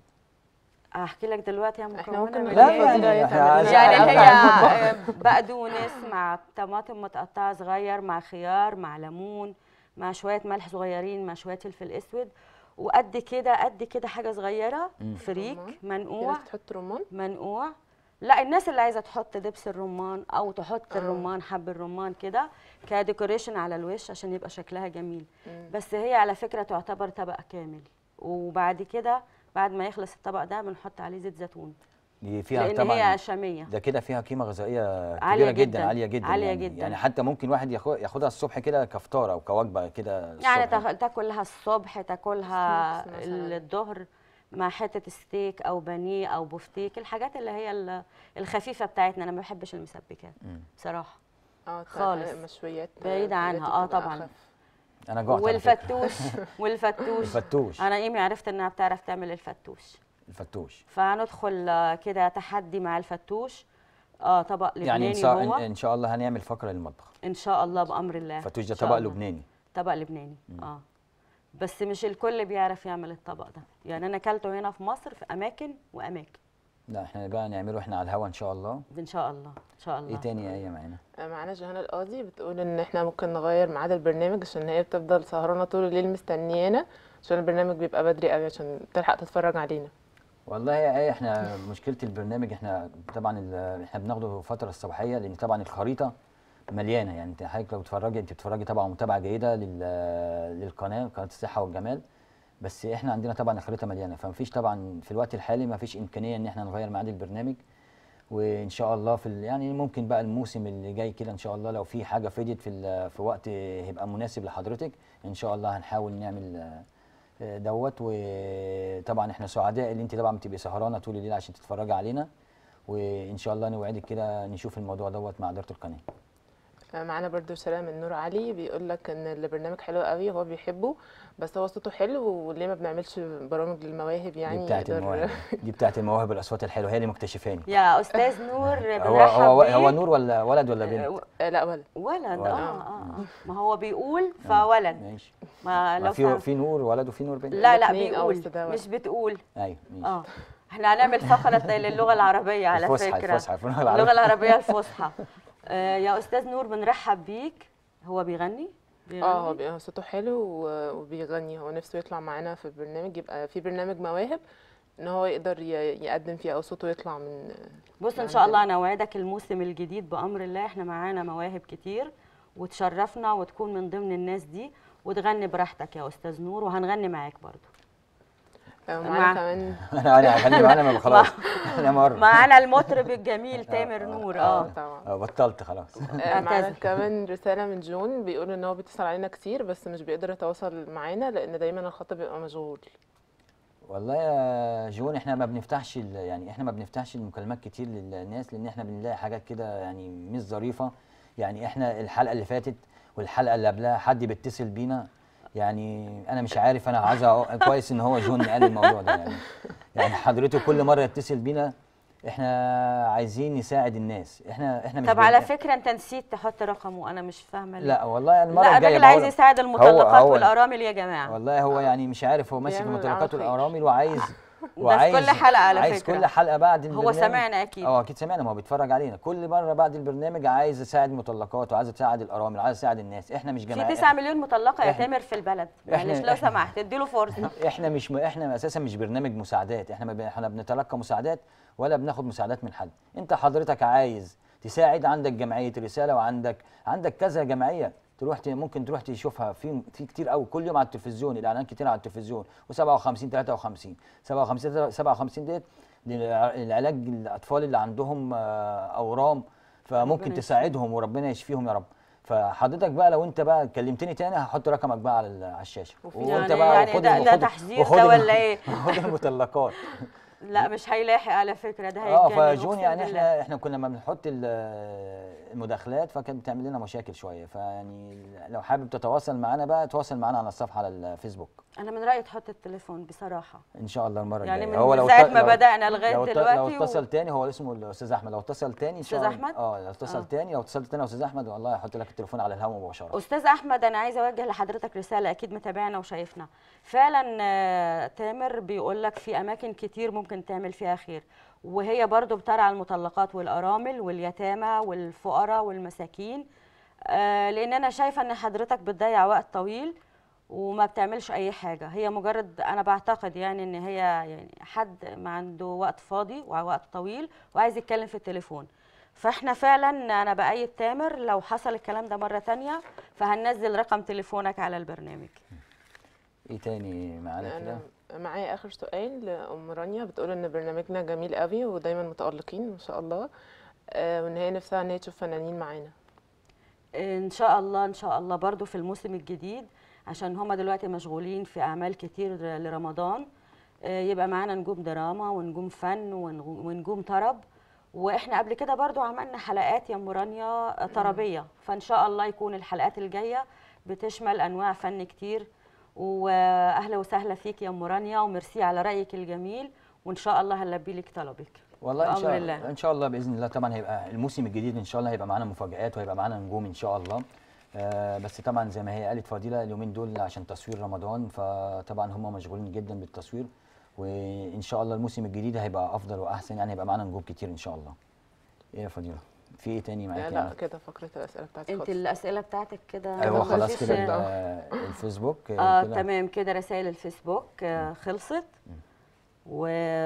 هحكي لك دلوقتي يا احنا مكونه ممكن من لا، إيه؟ يعني يعني إحنا عايزين- يعني عايزين- هي عايزين- آه، بقدونس مع طماطم متقطعه صغير مع خيار مع ليمون مع شويه ملح صغيرين مع شويه فلفل اسود وقد كده قد كده حاجه صغيره مم. فريك رمان. في منقوع ناس تحط رمان منقوع لا الناس اللي عايزه تحط دبس الرمان او تحط آه. الرمان حب الرمان كده كديكوريشن على الوش عشان يبقى شكلها جميل مم. بس هي على فكره تعتبر طبق كامل وبعد كده بعد ما يخلص الطبق ده بنحط عليه زيت زيتون دي فيها لان طبعا هي شاميه ده كده فيها قيمه غذائيه كبيره عالية جدا, جداً، عاليه جدا عالية يعني جداً. يعني حتى ممكن واحد ياخد ياخدها الصبح كده كفطار او كوجبه كده يعني الصبح. تاخ- تاكلها الصبح تاكلها سناكس مثلاً. الظهر مع حته ستيك او بانيه او بفتيك الحاجات اللي هي ال- الخفيفه بتاعتنا انا ما بحبش المسبكات مم. بصراحه اه خالص. مشويات بعيدة الحاجات عنها، دي آه بتبقى طبعاً. أخف. انا جوعت على فكرة. والفتوش والفتوش الفتوش انا ايمي عرفت انها بتعرف تعمل الفتوش الفتوش فهندخل آه، كده تحدي مع الفتوش اه طبق يعني ان لبناني شاء هو ان شاء الله هنعمل فقره للمطبخ ان شاء الله بامر الله الفتوش ده إن شاء طبق الله. لبناني طبق لبناني اه بس مش الكل بيعرف يعمل الطبق ده يعني انا اكلته هنا في مصر في اماكن واماكن لا احنا بقى نعمله احنا على الهوا ان شاء الله ان شاء الله ان شاء الله ايه تاني يا ايه معانا آه، معانا جهانة القاضي بتقول ان احنا ممكن نغير ميعاد البرنامج عشان هي بتفضل سهرانه طول الليل مستنيانا عشان البرنامج بيبقى بدري قوي عشان تلحق تتفرج علينا والله يا ايه احنا مشكله البرنامج احنا طبعا ال- احنا بناخده فتره الصباحيه لان طبعا الخريطه مليانه يعني انت حضرتك لو بتتفرجي انت بتتفرجي طبعا متابعه جيده لل- للقناه قناه الصحه والجمال بس احنا عندنا طبعا الخريطه مليانه فمفيش طبعا في الوقت الحالي ما فيش امكانيه ان احنا نغير ميعاد البرنامج وان شاء الله في ال- يعني ممكن بقى الموسم اللي جاي كده ان شاء الله لو في حاجه فضيت في ال- في وقت هيبقى مناسب لحضرتك ان شاء الله هنحاول نعمل آه، دوت وطبعا احنا سعداء اللي انت طبعا بتبقي سهرانه طول الليل عشان تتفرجي علينا وان شاء الله نوعدك كده نشوف الموضوع دوت مع اداره القناه آه، معانا برضو رسالة من نور علي بيقول لك ان البرنامج حلو قوي هو بيحبه بس هو صوته حلو وليه ما بنعملش برامج للمواهب يعني دي بتاعت يقدر- المواهب دي بتاعت المواهب الاصوات الحلوه هي اللي مكتشفاني يا استاذ نور هو بنرحب هو بيك. هو نور ولا ولد ولا بنت آه، آه، لا ولد ولد اه ولد. اه آه. ما هو بيقول فولد ماشي ما ما لو في سمحت. في نور ولد وفي نور بنت لا لا الاتنين، آه، بيقول بس ده ولد. مش بتقول ايوه ماشي اه احنا هنعمل فقره للغه العربيه على الفصحى فكره الفصحى اللغه اللغه العربيه العربيه الفصحى آه يا استاذ نور بنرحب بيك هو بيغني اه هو بيغني؟ بي- هو صوته حلو و- وبيغني هو نفسه يطلع معانا في البرنامج يبقى في برنامج مواهب ان هو يقدر ي- يقدم فيه او صوته يطلع من بص ان عندنا. شاء الله انا اوعدك الموسم الجديد بامر الله احنا معانا مواهب كتير وتشرفنا وتكون من ضمن الناس دي وتغني براحتك يا استاذ نور وهنغني معاك برضو آه، مع- معانا كمان انا انا هغني معانا ما خلاص انا مره معانا المطرب الجميل تامر نور اه طبعا آه، بطلت خلاص آه، معانا اعتذر. كمان رسالة من جون بيقول ان هو بيتصل علينا كتير بس مش بيقدر يتواصل معانا لان دايما الخط بيبقى مشغول والله يا جون احنا ما بنفتحش ال- يعني احنا ما بنفتحش المكالمات كتير للناس لان احنا بنلاقي حاجات كده يعني مش ظريفه يعني احنا الحلقه اللي فاتت والحلقه اللي قبلها حد بيتصل بينا يعني انا مش عارف انا عايز أقو- كويس ان هو جون قال الموضوع ده يعني يعني حضرته كل مره يتصل بينا احنا عايزين نساعد الناس احنا احنا مش طب بن- على فكره انت نسيت تحط رقمه انا مش فاهمه ليه لا والله المره لا الجايه الراجل عايز بقول- يساعد المطلقات هو- والارامل يا جماعه والله هو يعني مش عارف هو ماسك بيعمل المطلقات عمل خير. والارامل وعايز في كل حلقة على عايز فكرة. كل حلقه بعد هو البرنامج سمعنا أكيد. اه اكيد سمعنا ما هو بيتفرج علينا كل مره بعد البرنامج عايز يساعد المطلقات وعايز يساعد الارامل عايز يساعد الناس احنا مش في جماعه 9 مليون مطلقه يا إحنا- تامر في البلد إحنا- معلش لو إحنا- سمحت اديله فرصه احنا مش م... احنا اساسا مش برنامج مساعدات احنا ما ب... احنا بنتلقى مساعدات ولا بناخد مساعدات من حد انت حضرتك عايز تساعد عندك جمعيه رساله وعندك عندك كذا جمعيه تروح ت... ممكن تروح تشوفها في في كتير قوي كل يوم على التلفزيون الاعلانات كتير على التلفزيون و57 53 57 57 ديت للع- للعلاج الاطفال اللي عندهم آه، اورام فممكن ربنا تساعدهم وربنا يشفيهم يا رب فحضرتك بقى لو انت بقى كلمتني تاني هحط رقمك بقى على ال- على الشاشه وفي- وانت يعني- بقى يعني وخد ده- ال- ده وخد- تحذير وخد ده ال- ولا ايه؟ خد المطلقات لا مش هيلاحق على فكره ده اه هيتجنن فجون أقسم يعني بالله. احنا احنا كنا لما بنحط ال- المداخلات فكانت بتعمل لنا مشاكل شويه فيعني لو حابب تتواصل معانا بقى تواصل معانا على الصفحه على الفيسبوك انا من رايي تحط التليفون بصراحه ان شاء الله المره يعني الجايه من ساعة اتص- ما بدأنا لغاية لو اتص- دلوقتي لو و- اتصل تاني هو اسمه الاستاذ احمد لو اتصل تاني ان شاء أستاذ الله أحمد؟ اه لو اتصل آه. تاني لو اتصلت تاني يا استاذ احمد والله هحط لك التليفون على الهواء مباشره استاذ احمد انا عايزه اوجه لحضرتك رساله اكيد متابعنا وشايفنا فعلا آه، تامر بيقول لك في اماكن كتير ممكن تعمل فيها خير وهي برضو بترعى المطلقات والارامل واليتامى والفقراء والمساكين آه، لان انا شايفه ان حضرتك بتضيع وقت طويل وما بتعملش اي حاجه هي مجرد انا بعتقد يعني ان هي يعني حد ما عنده وقت فاضي ووقت طويل وعايز يتكلم في التليفون فاحنا فعلا انا بايد تامر لو حصل الكلام ده مره تانية فهننزل رقم تليفونك على البرنامج ايه تاني معانا كده انا معايا اخر سؤال لام رانيا بتقول ان برنامجنا جميل قوي ودايما متالقين ما شاء الله آه، وان هي نفسها ان هي تشوف فنانين معانا ان شاء الله ان شاء الله برضو في الموسم الجديد عشان هما دلوقتي مشغولين في اعمال كتير لرمضان آه، يبقى معانا نجوم دراما ونجوم فن ونجوم ونجوم طرب واحنا قبل كده برضو عملنا حلقات يا ام رانيا آه، طربيه فان شاء الله يكون الحلقات الجايه بتشمل انواع فن كتير واهلا وسهلا فيك يا ام رانيا وميرسي على رايك الجميل وان شاء الله هنلبي لك طلبك والله ان بأمر شاء الله. الله ان شاء الله باذن الله طبعا هيبقى الموسم الجديد ان شاء الله هيبقى معانا مفاجآت وهيبقى معانا نجوم ان شاء الله آه بس طبعا زي ما هي قالت فضيله اليومين دول عشان تصوير رمضان فطبعا هم مشغولين جدا بالتصوير وان شاء الله الموسم الجديد هيبقى افضل واحسن يعني هيبقى معانا نجوم كتير ان شاء الله ايه يا فضيله في ايه تاني معاك لا, يعني لا كده فقره الاسئله بتاعتي انت خلصت. الاسئله بتاعتك كده ايوه مفيش- خلاص كده كده. ال- الفيسبوك اه كده. تمام كده رسائل الفيسبوك آه خلصت و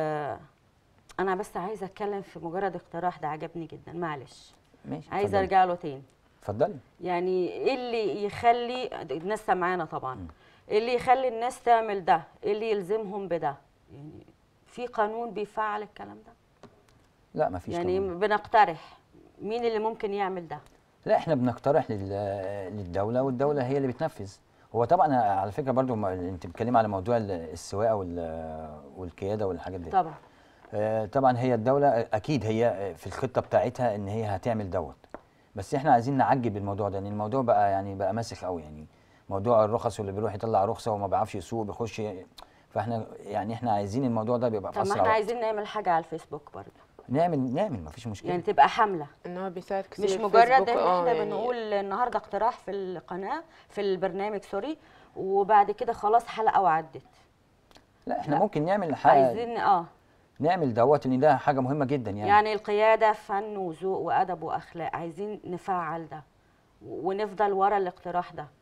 انا بس عايزه اتكلم في مجرد اقتراح ده عجبني جدا معلش ماشي عايزه اتفضلي. ارجع له تاني اتفضلي يعني ايه اللي يخلي الناس سامعانا طبعا إيه اللي يخلي الناس تعمل ده ايه اللي يلزمهم بده يعني في قانون بيفعل الكلام ده لا ما فيش يعني طبعاً. بنقترح مين اللي ممكن يعمل ده لا احنا بنقترح لل- للدوله والدوله هي اللي بتنفذ هو طبعا على فكره برضو ما- انت بتتكلمي على موضوع ال- السواقه وال- والقياده والحاجات دي طبعا آه، طبعا هي الدوله اكيد هي في الخطه بتاعتها ان هي هتعمل دوت بس احنا عايزين نعجب الموضوع ده لان الموضوع بقى يعني بقى ماسخ قوي يعني موضوع الرخص واللي بيروح يطلع رخصه وما بيعرفش يسوق بيخش ي- فاحنا يعني احنا عايزين الموضوع ده بيبقى في طب ما اسرع احنا وقت. عايزين نعمل حاجه على الفيسبوك برضه نعمل نعمل ما فيش مشكله يعني تبقى حمله ان هو بيساعد كتير مش في مجرد فيسبوك، ان آه، احنا يعني بنقول النهارده اقتراح في القناه في البرنامج سوري وبعد كده خلاص حلقه وعدت لا احنا لا. ممكن نعمل حاجه عايزين اه نعمل دوت لان ده حاجه مهمه جدا يعني, يعني القياده فن وذوق وادب واخلاق عايزين نفعل ده و- ونفضل ورا الاقتراح ده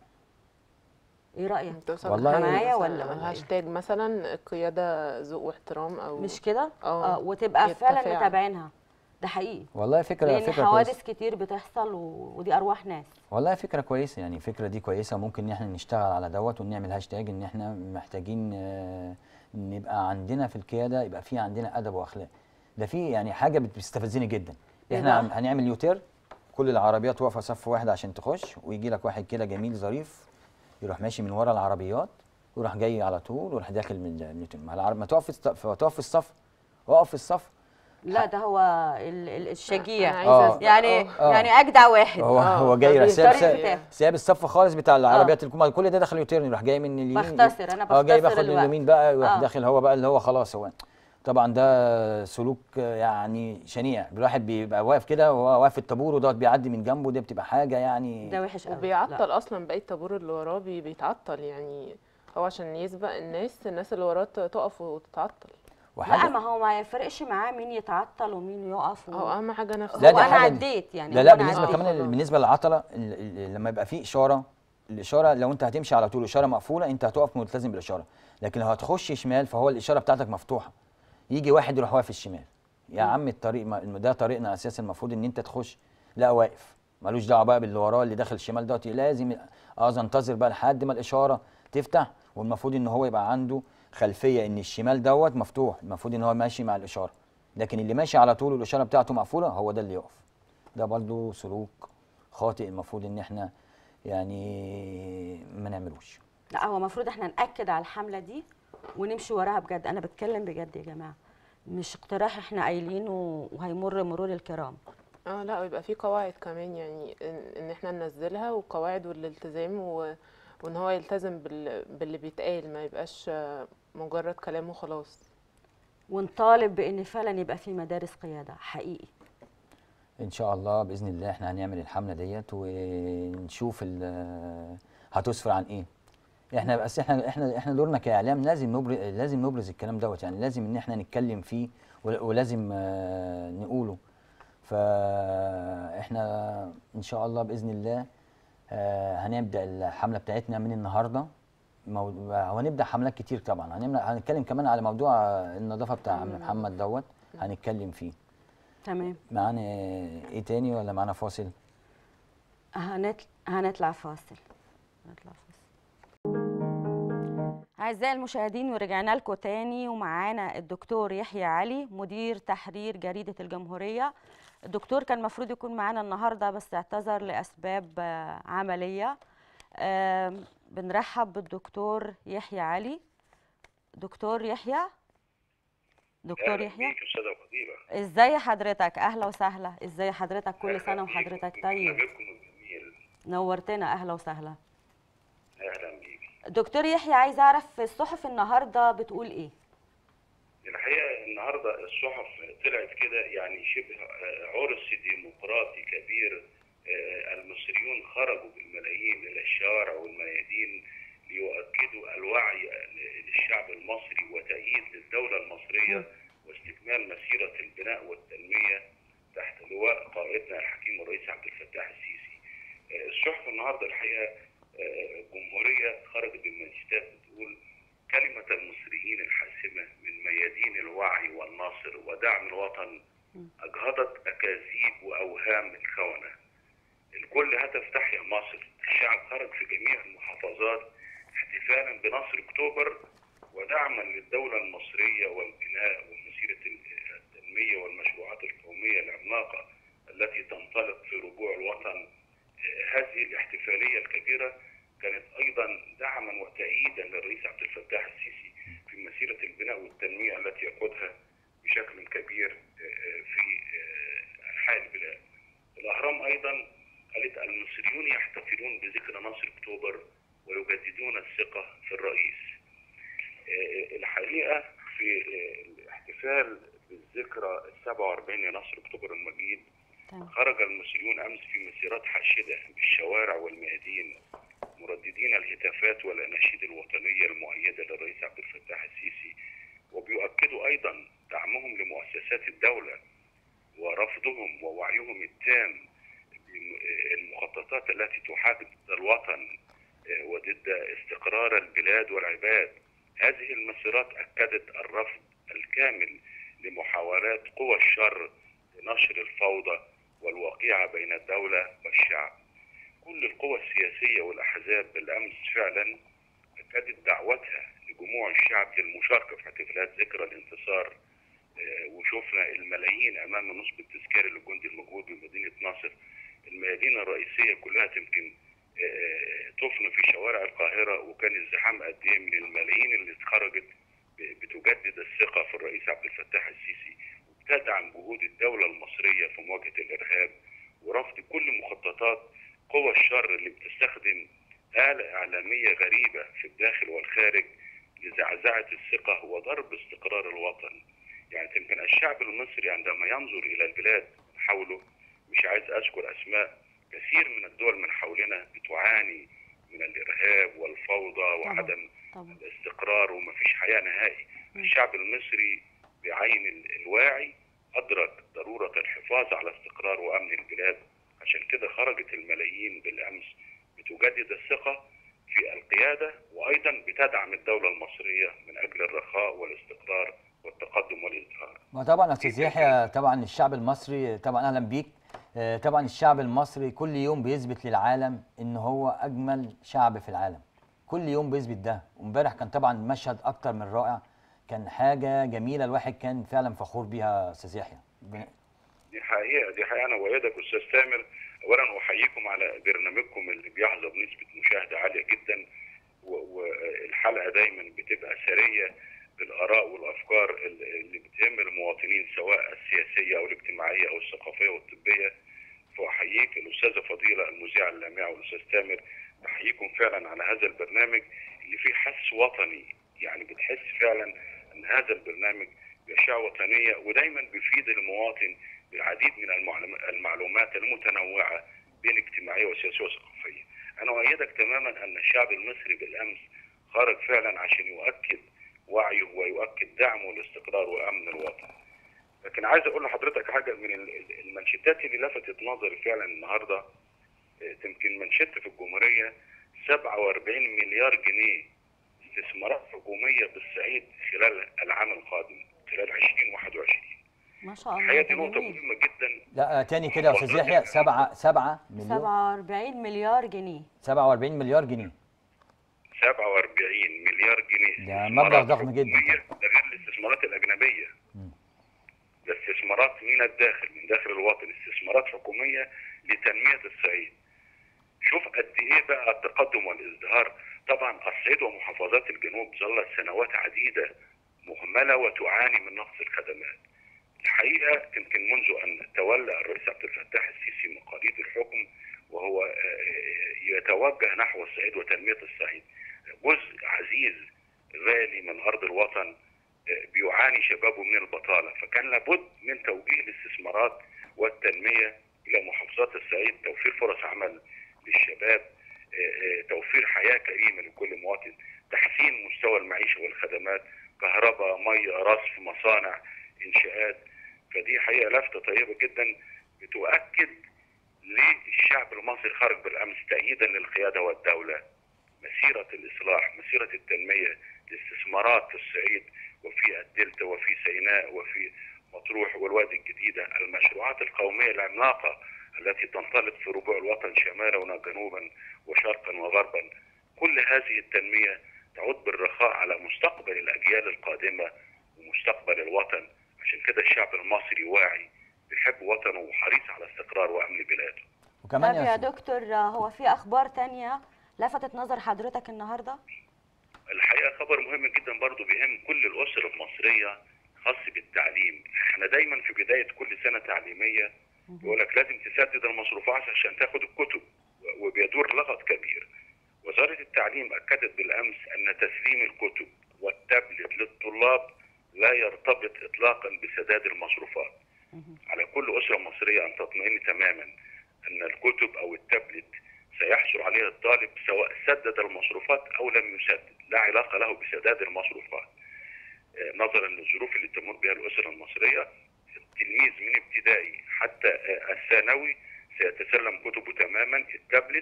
ايه رايك توصل والله لحاجة معايا مثلاً ولا- ولا إيه؟ هاشتاج مثلا قياده ذوق واحترام او مش كده آه. اه وتبقى فعلا التفاعل. متابعينها ده حقيقي والله فكره لان فكره حوادث كويسه كتير بتحصل و... ودي ارواح ناس والله فكره كويسه يعني الفكره دي كويسه ممكن ان احنا نشتغل على دوت ونعمل هاشتاج ان احنا محتاجين آه، نبقى عندنا في القياده يبقى في عندنا ادب واخلاق ده في يعني حاجه بتستفزني جدا إيه احنا بقى؟ عم- هنعمل يوتير كل العربيات واقفه صف واحد عشان تخش ويجي لك واحد كده جميل ظريف يروح ماشي من ورا العربيات ويروح جاي على طول ويروح داخل من اليوتير ما العرب- ما تقف في الصف تقف في الصف اقف في الصف لا ده هو ال... ال- الشجيع أنا عايزة آه. أسبق- يعني آه. يعني اجدع واحد هو آه، هو جاي طريق- ساب طريق ساب, بتاعه. ساب الصف خالص بتاع العربيات الكومه كل ده دخل يوتيرن يروح جاي من اليمين بختصر، أنا اه جاي بختصر باخد الوقت. اليمين بقى يروح آه. داخل هو بقى اللي هو خلاص هو طبعا ده سلوك آه، يعني شنيع الواحد بيبقى واقف كده وهو واقف في الطابور ودوت بيعدي من جنبه ده بتبقى حاجه يعني ده وحش قوي وبيعطل اصلا باقي الطابور اللي وراه بي- بيتعطل يعني هو عشان يسبق الناس الناس اللي وراه ت- تقف وتتعطل لا وحاجه ما هو ما يفرقش معاه مين يتعطل ومين يقف و... هو اهم حاجه نفسه لا، هو دي انا حاجة- عديت يعني لا هو لا أنا بالنسبه عديت. كمان خلاص. بالنسبه للعطله ال- ال- لما يبقى في اشاره الاشاره لو انت هتمشي على طول الاشاره مقفوله انت هتقف ملتزم بالاشاره لكن لو هتخش شمال فهو الاشاره بتاعتك مفتوحه يجي واحد يروح واقف الشمال يا عم الطريق ما ده طريقنا اساسا المفروض ان انت تخش لا واقف ملوش دعوه بقى باللي وراه اللي داخل الشمال دوت لازم اه انتظر بقى لحد ما الاشاره تفتح والمفروض ان هو يبقى عنده خلفيه ان الشمال دوت مفتوح المفروض ان هو ماشي مع الاشاره لكن اللي ماشي على طول والاشاره بتاعته مقفوله هو ده اللي يقف ده برضو سلوك خاطئ المفروض ان احنا يعني ما نعملوش لا هو المفروض احنا ناكد على الحمله دي ونمشي وراها بجد انا بتكلم بجد يا جماعه مش اقتراح احنا قايلينه وهيمر مرور الكرام اه لا ويبقى في قواعد كمان يعني ان, إن احنا ننزلها وقواعد والالتزام و... وان هو يلتزم بال... باللي بيتقال ما يبقاش آه، مجرد كلام وخلاص ونطالب بان فعلا يبقى في مدارس قياده حقيقي ان شاء الله باذن الله احنا هنعمل الحمله ديت ونشوف ال- هتسفر عن ايه احنا بس احنا احنا احنا دورنا كاعلام لازم نبرز لازم نبرز الكلام دوت يعني لازم ان احنا نتكلم فيه ول- ولازم آه، نقوله فاحنا ان شاء الله باذن الله آه، هنبدا الحمله بتاعتنا من النهارده مو- وهنبدا حملات كتير طبعا هنملا- هنتكلم كمان على موضوع النظافه بتاع عم محمد دوت هنتكلم فيه تمام معانا ايه تاني ولا معانا فاصل هنطلع هنطلع فاصل هنطلع فاصل أعزائي المشاهدين ورجعنا لكم تاني ومعانا الدكتور يحيى علي مدير تحرير جريدة الجمهورية الدكتور كان المفروض يكون معانا النهاردة بس اعتذر لأسباب آه، عملية آم، بنرحب بالدكتور يحيى علي دكتور يحيى دكتور أهلاً يحيى بيك أستاذة فضيلة ازاي حضرتك اهلا وسهلا ازاي حضرتك كل أهلاً سنة بيك وحضرتك وكل طيب برنامجكم الجميل نورتنا اهلا وسهلا أهلا بيك دكتور يحيى عايز اعرف الصحف النهارده بتقول ايه الحقيقة النهاردة الصحف طلعت كده يعني شبه آه، عرس ديمقراطي كبير آه، المصريون خرجوا بالملايين إلى الشوارع والميادين ليؤكدوا الوعي للشعب المصري وتأييد للدولة المصرية واستكمال مسيرة البناء والتنمية تحت لواء قائدنا الحكيم الرئيس عبد الفتاح السيسي. آه، الصحف النهارده الحقيقة آه، الجمهورية خرجت بالمانشيتات بتقول كلمة المصريين الحاسمة من ميادين الوعي والناصر ودعم الوطن أجهضت أكاذيب وأوهام الخونة الكل هتف تحيا مصر الشعب خرج في جميع المحافظات احتفالا بنصر أكتوبر ودعما للدولة المصرية والبناء ومسيرة التنمية والمشروعات القومية العملاقة التي تنطلق في رجوع الوطن آه، هذه الاحتفالية الكبيرة كانت أيضا دعما وتأييدا للرئيس عبد الفتاح السيسي في مسيرة البناء والتنمية التي يقودها بشكل كبير آه، في آه، أنحاء البلاد. الأهرام أيضا قالت المصريون يحتفلون بذكرى نصر أكتوبر ويجددون الثقة في الرئيس. آه، الحقيقة في آه، الاحتفال بالذكرى ال 47 لنصر أكتوبر المجيد تمام. خرج المصريون أمس في مسيرات حاشدة بالشوارع والميادين مرددين الهتافات والأناشيد الوطنية المؤيدة للرئيس عبد الفتاح السيسي وبيؤكدوا أيضا دعمهم لمؤسسات الدولة ورفضهم ووعيهم التام بالمخططات التي تحارب ضد الوطن آه، وضد استقرار البلاد والعباد هذه المسيرات أكدت الرفض الكامل لمحاولات قوى الشر لنشر الفوضى والوقيعة بين الدولة والشعب كل القوى السياسية والأحزاب بالأمس فعلا أكدت دعوتها لجموع الشعب للمشاركة في احتفالات ذكرى الانتصار آه، وشفنا الملايين أمام نصب التذكاري للجندي الموجود بمدينة ناصر الميادين الرئيسية كلها تمكن آه، تفن في شوارع القاهرة وكان الزحام قد إيه من الملايين اللي خرجت ب- بتجدد الثقة في الرئيس عبد الفتاح السيسي وبتدعم جهود الدولة المصرية في مواجهة الإرهاب ورفض كل مخططات قوى الشر اللي بتستخدم آلة إعلامية غريبة في الداخل والخارج لزعزعة الثقة وضرب استقرار الوطن يعني يمكن الشعب المصري عندما ينظر إلى البلاد من حوله مش عايز أذكر أسماء كثير من الدول من حولنا بتعاني من الإرهاب والفوضى وعدم طبعا الاستقرار ومفيش حياة نهائي الشعب المصري بعين ال- الواعي أدرك ضرورة الحفاظ على استقرار وأمن البلاد عشان كده خرجت الملايين بالأمس بتجدد الثقة في القيادة وأيضا بتدعم الدولة المصرية من أجل الرخاء والاستقرار والتقدم والازدهار ما طبعا استاذ يحيى طبعا الشعب المصري طبعا اهلا بيك آه، طبعا الشعب المصري كل يوم بيثبت للعالم ان هو اجمل شعب في العالم كل يوم بيثبت ده وامبارح كان طبعا مشهد اكتر من رائع كان حاجه جميله الواحد كان فعلا فخور بيها استاذ يحيى دي حقيقه دي حقيقه انا وايدك استاذ تامر اولا احييكم على برنامجكم اللي بيحظى بنسبه مشاهده عاليه جدا والحلقه دايما بتبقى ثريه بالاراء والافكار اللي بتهم المواطنين سواء السياسيه او الاجتماعيه او الثقافيه والطبيه فاحييك الاستاذه فضيله المذيعه اللامعه والاستاذ تامر بحييكم فعلا على هذا البرنامج اللي فيه حس وطني يعني بتحس فعلا ان هذا البرنامج باشياء وطنيه ودايما بيفيد المواطن بالعديد من المعلومات المتنوعه بين اجتماعيه وسياسيه وثقافيه. انا اؤيدك تماما ان الشعب المصري بالامس خرج فعلا عشان يؤكد وعيه ويؤكد دعمه لاستقرار وامن الوطن. لكن عايز اقول لحضرتك حاجه من المنشطات اللي لفتت نظري فعلا النهارده يمكن منشط في الجمهوريه 47 مليار جنيه استثمارات حكوميه بالصعيد خلال العام القادم خلال 2021 ما شاء الله الحقيقه ده دي نقطه جميل. مهمه جدا لا تاني كده يا استاذ يحيى 7 7 مليون 47 مليار جنيه 47 مليار جنيه 47 مليار جنيه ده استثمارات مبلغ ضخم جدا. حكومية، ده غير الاستثمارات الاجنبيه مم. ده استثمارات من الداخل من داخل الوطن استثمارات حكوميه لتنميه الصعيد شوف قد ايه بقى التقدم والازدهار طبعا الصعيد ومحافظات الجنوب ظلت سنوات عديده مهمله وتعاني من نقص الخدمات الحقيقه يمكن منذ ان تولى الرئيس عبد الفتاح السيسي مقاليد الحكم وهو آه، يتوجه نحو الصعيد وتنميه الصعيد جزء عزيز غالي من ارض الوطن آه، بيعاني شبابه من البطاله فكان لابد من توجيه الاستثمارات والتنميه الى محافظات الصعيد توفير فرص عمل للشباب آه، آه، توفير حياه كريمه لكل مواطن تحسين مستوى المعيشه والخدمات كهرباء ميه رصف مصانع انشاءات فدي حقيقه لفته طيبه جدا بتؤكد للشعب المصري خرج بالامس تأييدا للقياده والدوله مسيره الاصلاح مسيره التنميه الاستثمارات في الصعيد وفي الدلتا وفي سيناء وفي مطروح والوادي الجديده المشروعات القوميه العملاقه التي تنطلق في ربوع الوطن شمالا وجنوبا وشرقا وغربا كل هذه التنميه تعود بالرخاء على مستقبل الاجيال القادمه ومستقبل الوطن عشان كده الشعب المصري واعي بيحب وطنه وحريص على استقرار وامن بلاده وكمان طب يا يا أستاذ- دكتور آه، هو في اخبار تانية لفتت نظر حضرتك النهارده الحقيقه خبر مهم جدا برضو بيهم كل الاسر المصريه خاص بالتعليم احنا دايما في بدايه كل سنه تعليميه يقول لك لازم تسدد المصروفات عشان تاخد الكتب وبيدور لغط كبير وزاره التعليم اكدت بالامس ان تسليم الكتب والتابلت للطلاب لا يرتبط اطلاقا بسداد المصروفات على كل اسره مصريه ان تطمئن تماما ان الكتب او التابلت سيحصل عليها الطالب سواء سدد المصروفات او لم يسدد لا علاقه له بسداد المصروفات آه، نظرا للظروف اللي تمر بها الاسره المصريه التلميذ من ابتدائي حتى آه، الثانوي سيتسلم كتبه تماما التابلت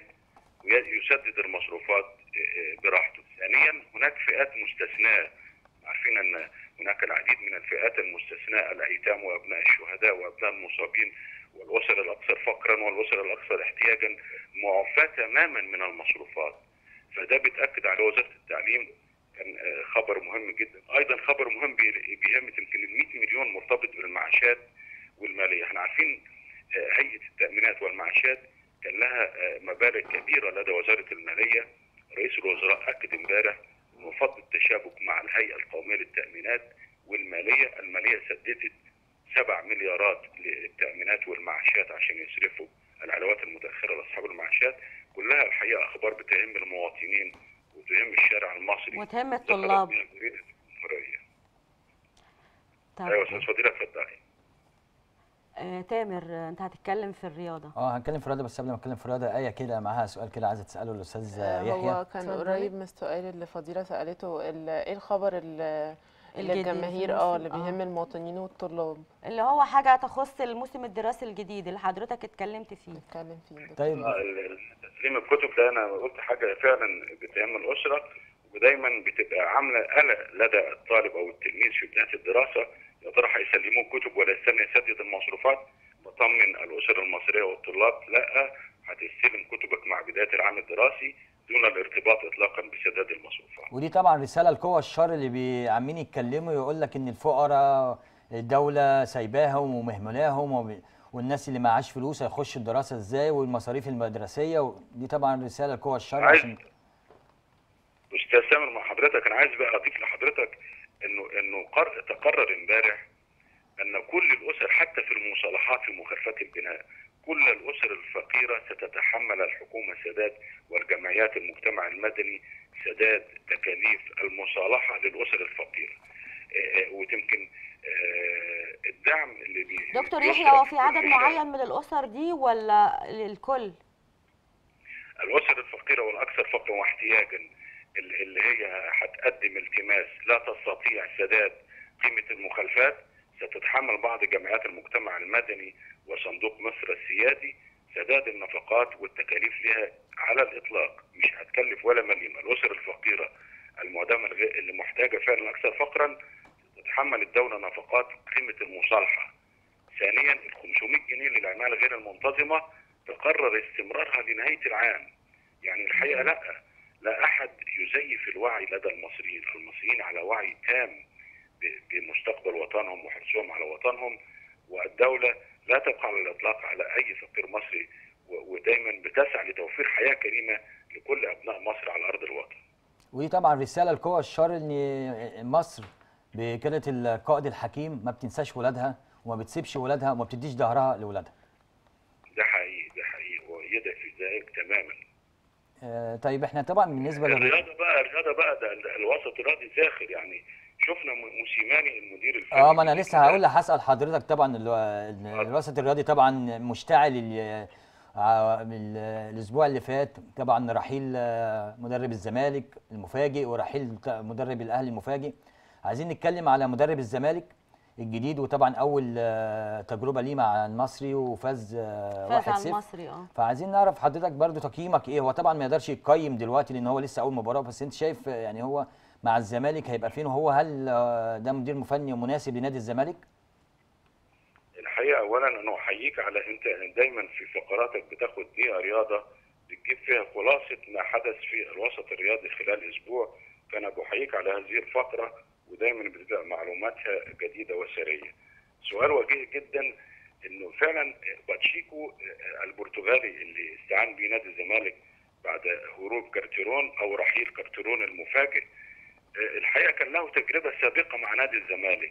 ويسدد المصروفات آه، آه، براحته ثانيا هناك فئات مستثناه عارفين ان هناك العديد من الفئات المستثناء الايتام وابناء الشهداء وابناء المصابين والاسر الاكثر فقرا والاسر الاكثر احتياجا معفاه تماما من المصروفات فده بيتاكد على وزاره التعليم كان آه، خبر مهم جدا ايضا خبر مهم بي- بيهم يمكن ال 100 مليون مرتبط بالمعاشات والماليه احنا عارفين آه، هيئه التامينات والمعاشات كان لها آه، مبالغ كبيره لدى وزاره الماليه رئيس الوزراء اكد امبارح انه فضل التشابك مع الهيئه القوميه للتامينات والماليه الماليه سددت 7 مليارات للتامينات والمعاشات عشان يصرفوا العلاوات المتاخره لاصحاب المعاشات كلها الحقيقه اخبار بتهم المواطنين وتهم الشارع المصري وتهم ذكرت الطلاب بها جريدة الجمهورية. طب ايوه استاذ فضيله اتفضلي آه تامر آه، انت هتتكلم في الرياضه اه هنتكلم في الرياضه بس قبل ما نتكلم في الرياضه ايه كده معاها سؤال كده عايزه تساله الاستاذ آه، يحيى هو كان اتفضلي. قريب من السؤال اللي فضيلة سألته ال- ايه الخبر ال- اللي الجديد في الجماهير اه اللي الموسم، آه. بيهم المواطنين والطلاب اللي هو حاجه تخص الموسم الدراسي الجديد اللي حضرتك اتكلمت فيه نتكلم فيه ده. طيب آه، ال- ال- تسليم الكتب ده انا قلت حاجه فعلا بتهم الاسره ودايما بتبقى عامله قلق لدى الطالب او التلميذ في بدايه الدراسه يا ترى هيسلموه كتب ولا يستنى يسدد المصروفات بطمن الاسر المصريه والطلاب لا هتستلم كتبك مع بدايه العام الدراسي دون الارتباط اطلاقا بسداد المصروفات ودي طبعا رساله لقوى الشر اللي بي- عمالين يتكلموا يقول لك ان الفقراء الدوله سايباهم ومهملاهم وب- والناس اللي معاش فلوس هيخشوا الدراسه ازاي والمصاريف المدرسيه ودي طبعا رساله لقوى الشر عايز عشان استاذ سامر مع حضرتك انا عايز بقى اضيف لحضرتك انه انه قر... تقرر امبارح ان كل الاسر حتى في المصالحات في مخالفات البناء كل الاسر الفقيره ستتحمل الحكومه سداد والجمعيات المجتمع المدني سداد تكاليف المصالحه للاسر الفقيره آه، آه، وتمكن آه، الدعم اللي بي... دكتور بيصرف يحيى هو في عدد كل معين من الاسر دي ولا الكل الأسر الفقيرة والأكثر فقرا واحتياجا ال- اللي هي هتقدم التماس لا تستطيع سداد قيمة المخالفات ستتحمل بعض جمعيات المجتمع المدني وصندوق مصر السيادي سداد النفقات والتكاليف لها على الإطلاق مش هتكلف ولا مليم الأسر الفقيرة المعدمة الغ- اللي محتاجة فعلا أكثر فقرا تتحمل الدولة نفقات قيمة المصالحة ثانيا ال 500 جنيه للعمالة غير المنتظمة تقرر استمرارها لنهاية العام يعني الحقيقة لا لا أحد يزيف الوعي لدى المصريين المصريين على وعي تام ب- بمستقبل وطنهم وحرصهم على وطنهم والدولة لا تبقى على الإطلاق على أي فقير مصري و- ودايما بتسعى لتوفير حياة كريمة لكل أبناء مصر على أرض الوطن ودي طبعا رساله لقوى الشر ان مصر بقياده القائد الحكيم ما بتنساش ولادها وما بتسيبش ولادها وما بتديش ظهرها لاولادها ده حقيقي ده حقيقي ويدعي في ذلك تماما آه، طيب احنا طبعا بالنسبه لل... الرياضة بقى الرياضة بقى ده ده الوسط الرياضي زاخر يعني شفنا م- موسيماني المدير الفني اه ما انا لسه هقول هسال حضرتك طبعا ال- ال- الوسط الرياضي طبعا مشتعل ال- ع- ال- الاسبوع اللي فات طبعا رحيل آه، مدرب الزمالك المفاجئ ورحيل ت- مدرب الاهلي المفاجئ عايزين نتكلم على مدرب الزمالك الجديد وطبعا اول آه، تجربه ليه مع المصري وفاز آه، فاز 1-0 على المصري اه فعايزين نعرف حضرتك برضو تقييمك ايه هو طبعا ما يقدرش يقيم دلوقتي لان هو لسه اول مباراه بس انت شايف آه، يعني هو مع الزمالك هيبقى فين وهو هل آه، ده مدير فني مناسب لنادي الزمالك الحقيقه اولا انا احييك على انت دايما في فقراتك بتاخد دقيقه رياضه بتجيب فيها خلاصه ما حدث في الوسط الرياضي خلال اسبوع فانا بحييك على هذه الفقره ودايما بتبقى معلوماتها جديده وسريه. سؤال وجيه جدا انه فعلا باتشيكو البرتغالي اللي استعان به نادي الزمالك بعد هروب كارتيرون او رحيل كارتيرون المفاجئ الحقيقه كان له تجربه سابقه مع نادي الزمالك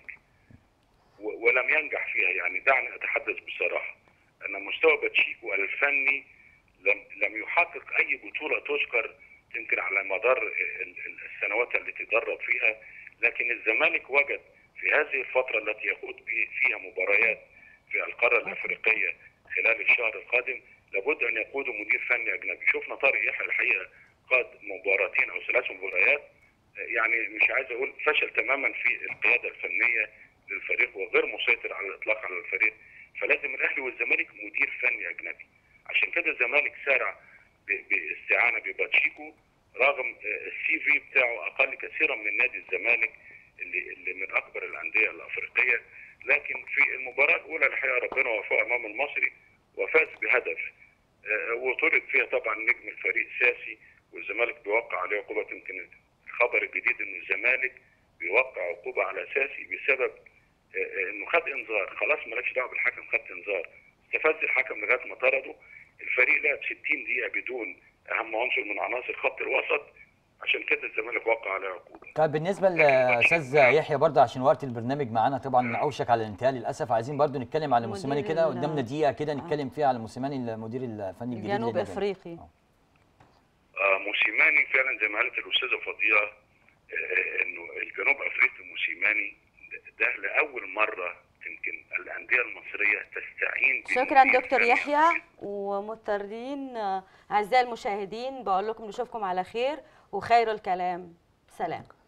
و- ولم ينجح فيها يعني دعني اتحدث بصراحه ان مستوى باتشيكو الفني لم لم يحقق اي بطوله تذكر يمكن على مدار ال- ال- السنوات التي درب فيها لكن الزمالك وجد في هذه الفتره التي يخوض به- فيها مباريات في القاره الافريقيه خلال الشهر القادم لابد ان يقوده مدير فني اجنبي شفنا طارق يحيى الحقيقه قاد مباراتين او ثلاث مباريات يعني مش عايز اقول فشل تماما في القياده الفنيه للفريق وغير مسيطر على الاطلاق على الفريق فلازم الاهلي والزمالك مدير فني اجنبي عشان كده الزمالك سارع ب- باستعانه بباتشيكو رغم آه، السي في بتاعه اقل كثيرا من نادي الزمالك اللي اللي من اكبر الانديه الافريقيه لكن في المباراه الاولى الحقيقه ربنا وفقه امام المصري وفاز بهدف آه، وطرد فيها طبعا نجم الفريق ساسي والزمالك بيوقع عليه عقوبه يمكن الخبر الجديد ان الزمالك بيوقع عقوبه على ساسي بسبب آه، آه، انه خد انذار خلاص مالكش دعوه بالحكم خد انذار استفز الحكم لغايه ما طرده الفريق لعب 60 دقيقه بدون اهم عنصر من عناصر خط الوسط عشان كده الزمالك وقع عليه عقوبه طيب بالنسبه لاستاذ يحيى برضه عشان وقت البرنامج معانا طبعا اوشك على الانتهاء للاسف عايزين برضه نتكلم على موسيماني مدير كده ال- قدامنا دقيقه كده نتكلم فيها على موسيماني المدير الفني الجديد جنوب للنادي. افريقي آه موسيماني فعلا زي ما قالت الاستاذه فضيله آه انه الجنوب افريقي موسيماني ده لاول مره يمكن الانديه المصريه تستعين شكرا بمدير دكتور فني يحيى ومضطرين آه، اعزائي المشاهدين بقول لكم نشوفكم على خير وخير الكلام سلام